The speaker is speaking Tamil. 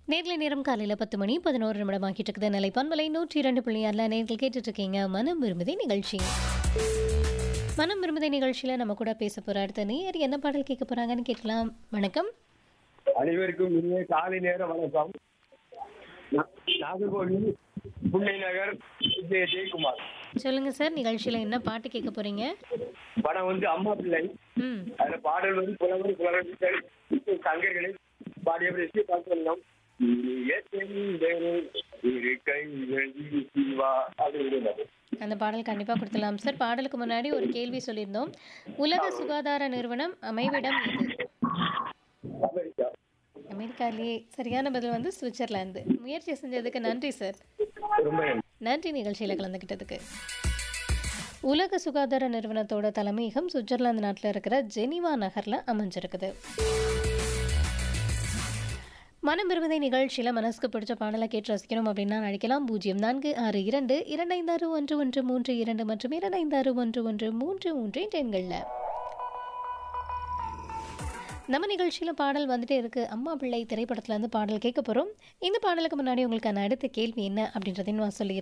நேர்ல நேரம் காலையில் பத்து மணி பதினோரு நிமிடம் ஆகிட்டு இருக்குது நிலை பண்பலை நூற்றி இரண்டு புள்ளி ஆறில் நேர்கள் கேட்டுட்டு இருக்கீங்க மனம் விரும்புதே நிகழ்ச்சி மனம் விரும்புதே நிகழ்ச்சியில் நம்ம கூட பேச போகிற அடுத்த நேர் என்ன பாடல் கேட்க போகிறாங்கன்னு கேட்கலாம் வணக்கம் அனைவருக்கும் இனிய காலை நேர வணக்கம் நா- நாகர்கோவில் புன்னை நகர் ஜெய ஜெயக்குமார் சொல்லுங்க சார் நிகழ்ச்சியில் என்ன பாட்டு கேட்க போறீங்க படம் வந்து அம்மா பிள்ளை ம் அதுல பாடல் வந்து புலவர் புலவர் சங்கர்களை பாடியவர் எஸ் பார்த்தோம் இரு கைகளில் சிவா அப்படிங்கிறது அந்த பாடல் கண்டிப்பாக கொடுத்துடலாம் சார் பாடலுக்கு முன்னாடி ஒரு கேள்வி சொல்லியிருந்தோம் உலக சுகாதார நிறுவனம் அமைவிடம் எது அமெரிக்கா அமெரிக்காலேயே சரியான பதில் வந்து சுவிட்சர்லாந்து முயற்சி செஞ்சதுக்கு நன்றி சார் ரொம்ப நன்றி. நன்றி நிகழ்ச்சியில் கலந்துக்கிட்டதுக்கு உலக சுகாதார நிறுவனத்தோட தலைமையகம் சுவிட்சர்லாந்து நாட்டில் இருக்கிற ஜெனிவா நகரில் அமைஞ்சிருக்குது மனம் விரும்பதை நிகழ்ச்சியில் மனசுக்கு பிடிச்ச பாடலை கேட்டு ரசிக்கணும் அப்படின்னா அழைக்கலாம் பூஜ்ஜியம் நான்கு ஆறு இரண்டு இரண்டைந்தாறு ஒன்று ஒன்று மூன்று இரண்டு மற்றும் இரண்டைந்தாறு ஒன்று ஒன்று மூன்று மூன்று என்ற எண்களில் நம்ம நிகழ்ச்சியில் பாடல் வந்துட்டே இருக்கு அம்மா பிள்ளை திரைப்படத்துல இருந்து பாடல் கேட்க போகிறோம் இந்த பாடலுக்கு முன்னாடி உங்களுக்கான அடுத்த கேள்வி என்ன அப்படின்றதையும் நான் சொல்லிடுறேன்